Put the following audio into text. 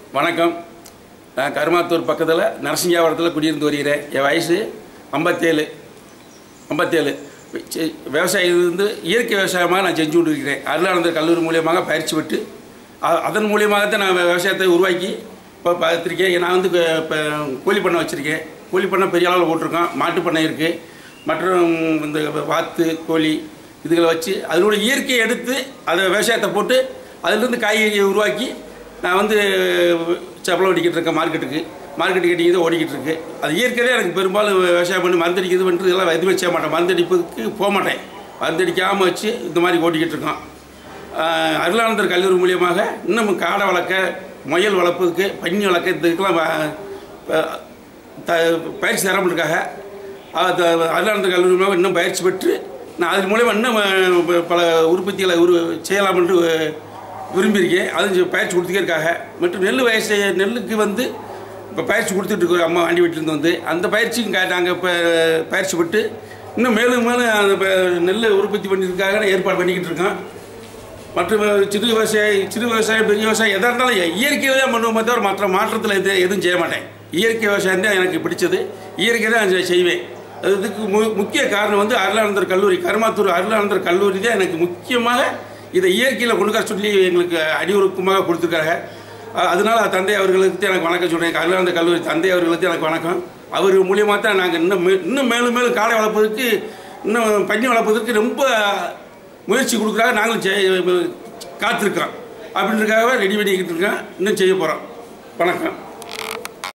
வணக்கம் நான் கருமாத்தூர் பக்கத்தில் நரசிங்காவரத்தில் குடியிருந்து வருகிறேன் என் வயசு ஐம்பத்தேழு ஐம்பத்தேழு சி- விவசாயம் வந்து இயற்கை விவசாயமாக நான் செஞ்சு கொண்டு இருக்கிறேன் அருளானந்தர் கல்லூரி மூலியமாக பயிற்சி பெற்று அ- அதன் மூலியமாகத்தான் நான் விவசாயத்தை உருவாக்கி இப்போ பார்த்துருக்கேன் நான் வந்து இப்போ கூலி பண்ணை வச்சுருக்கேன் கூலி பண்ணை பெரிய அளவில் போட்டிருக்கோம் மாட்டு பண்ணை இருக்குது மற்றும் இந்த வாத்து கோழி இதுகளை வச்சு அதனோட இயற்கையை எடுத்து அதை விவசாயத்தை போட்டு அதிலிருந்து காய்கறியை உருவாக்கி நான் வந்து சப்பளம் அடிக்கிட்டு இருக்கேன் மார்க்கெட்டுக்கு மார்க்கெட்டு கட்டிங்க தான் ஓடிக்கிட்டு இருக்கு அது இயற்கையிலே எனக்கு பெரும்பாலும் விவசாயம் பண்ணி மருந்தடிக்கிறது பண்ணுறது எல்லாம் எதுவுமே செய்ய மாட்டேன் மருந்தடிப்பதுக்கு போக மாட்டேன் மருந்தடிக்காமல் வச்சு இந்த மாதிரி ஓட்டிக்கிட்டு இருக்கோம் ஆஹ் அருளானந்தர் கல்லூரி மூலியமாக இன்னும் காடை வளர்க்க முயல் வளர்ப்பதுக்கு பன்னி வளர்க்க இதுக்கெல்லாம் வ- ப- த பயிற்சி தரப்பட்டிருக்காங்க அது அருளானந்தர் கல்லூரி மூலமாக இன்னும் பயிற்சி பெற்று நான் அதன் மூலயமா இன்னும் அஹ், பல உற்பத்திகளை உரு செய்யலாம் என்று விரும்பியிருக்கேன் அது பயிற்சி கொடுத்துட்டே இருக்காங்க மற்றும் நெல் வயசு நெல்லுக்கு வந்து இப்போ பயிற்சி கொடுத்துட்டு இருக்கோம் அம்மா வண்டி வீட்டிலேருந்து வந்து அந்த பயிற்சியும் கா- நாங்கள் இப்போ பயிற்சி பெற்று இன்னும் மேலும் மேலும் அந்த ப- நெல் உற்பத்தி பண்ணியிருக்காக ஏற்பாடு பண்ணிக்கிட்டு இருக்கோம் மற்றும் சிறு விவசாயி சிறு விவசாயம் பெரிய விவசாயம் எதாக இருந்தாலும் இயற்கையில தான் பண்ணுவோமே தவிர மற்ற மாற்றத்தில் எது எதுவும் செய்ய மாட்டேன் இயற்கை விவசாயம் தான் எனக்கு பிடிச்சது இயற்கை தான் நான் செய்வேன் அதுக்கு மு முக்கிய காரணம் வந்து அருளானந்தர் கல்லூரி கருமாத்தூர் அருளானந்தர் கல்லூரி தான் எனக்கு முக்கியமாக இதை இயற்கையில் கொண்டு வர சொல்லி எங்களுக்கு அடியுறுக்கமாக கொடுத்துருக்காங்க அ- அதனால தந்தை அவர்களுக்கு தான் எனக்கு வணக்கம் சொல்கிறேன் அருளானந்தர் கல்லூரி தந்தை அவர்களுக்கு எனக்கு வணக்கம் அவர் மூலியமாக தான் நாங்கள் இன்னும் மே- இன்னும் மேலும் மேலும் காடை வளர்ப்பதற்கு இன்னும் பன்னி வளர்ப்பதற்கு ரொம்ப முயற்சி கொடுக்குறாங்க நாங்களும் செய்ய காத்திருக்கோம் அப்படின்றதுக்காகவே ரெடி பண்ணிக்கிட்டு இருக்கோம் இன்னும் செய்ய போகிறோம் வணக்கம்